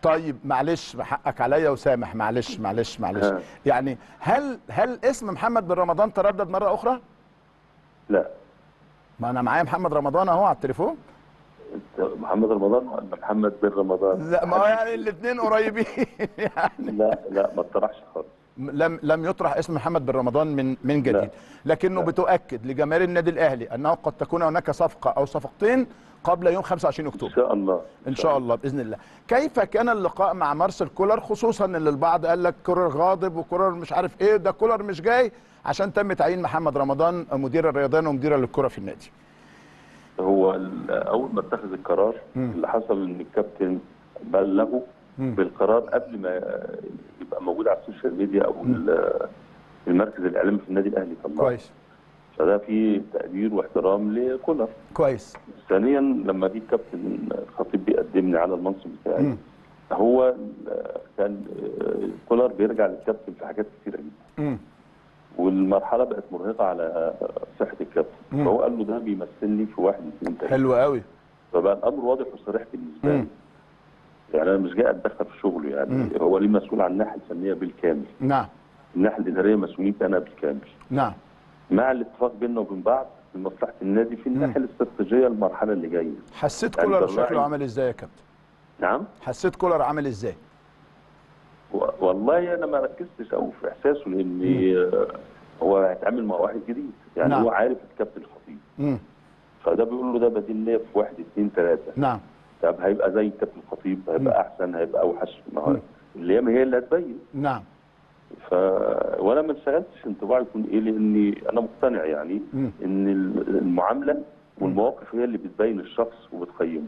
طيب معلش حقك عليا وسامح معلش معلش معلش ها. يعني هل هل اسم محمد بن رمضان تردد مره اخرى؟ لا ما انا معايا محمد رمضان اهو على التليفون أنت محمد رمضان ولا محمد بن رمضان لا ما هو يعني الاثنين قريبين يعني لا لا ما اتطرحش خالص لم لم يطرح اسم محمد بن رمضان من من جديد لا. لكنه لا. بتؤكد لجماهير النادي الاهلي انه قد تكون هناك صفقه او صفقتين قبل يوم 25 ان اكتوبر شاء الله ان شاء الله باذن الله كيف كان اللقاء مع مارسيل كولر خصوصا ان البعض قال لك كولر غاضب وكولر مش عارف ايه ده كولر مش جاي عشان تم تعيين محمد رمضان مدير الرياضيين ومديرا للكره في النادي هو ال- اول ما اتخذ القرار اللي حصل ان الكابتن بلغه بالقرار قبل ما يبقى موجود على السوشيال ميديا او ال- المركز الاعلامي في النادي الاهلي طبعا كويس فده فيه تقدير واحترام لكولر كويس ثانيا لما جه الكابتن الخطيب بيقدمني على المنصب بتاعي مم. هو ال- كان آه، كولر بيرجع للكابتن في حاجات كتيره جدا مم. والمرحله بقت مرهقه على صحه الكابتن مم. فهو قال له ده بيمثلني في واحد اثنين ثلاثه حلو قوي فبقى الامر واضح وصريح بالنسبه مم. لي يعني انا مش جاي اتدخل في شغله يعني مم. هو ليه مسؤول عن الناحيه الفنيه بالكامل نعم الناحيه الاداريه مسؤوليتي انا بالكامل نعم مع الاتفاق بيننا وبين بعض لمصلحه النادي في الناحيه الاستراتيجيه المرحله اللي جايه حسيت يعني كولر طلعي- شكله عامل ازاي يا كابتن نعم حسيت كولر عامل ازاي و- والله انا ما ركزتش قوي في احساسه لان آه، هو هيتعامل مع واحد جديد يعني نعم. هو عارف الكابتن الخطيب مم. فده بيقول له ده بديل ليا في واحد اثنين ثلاثه نعم طب هيبقى زي الكابتن الخطيب هيبقى احسن هيبقى اوحش ما هو الايام هي اللي هتبين نعم ف وانا ما انشغلتش انطباعي يكون ايه لاني انا مقتنع يعني مم. ان المعامله والمواقف هي اللي بتبين الشخص وبتقيمه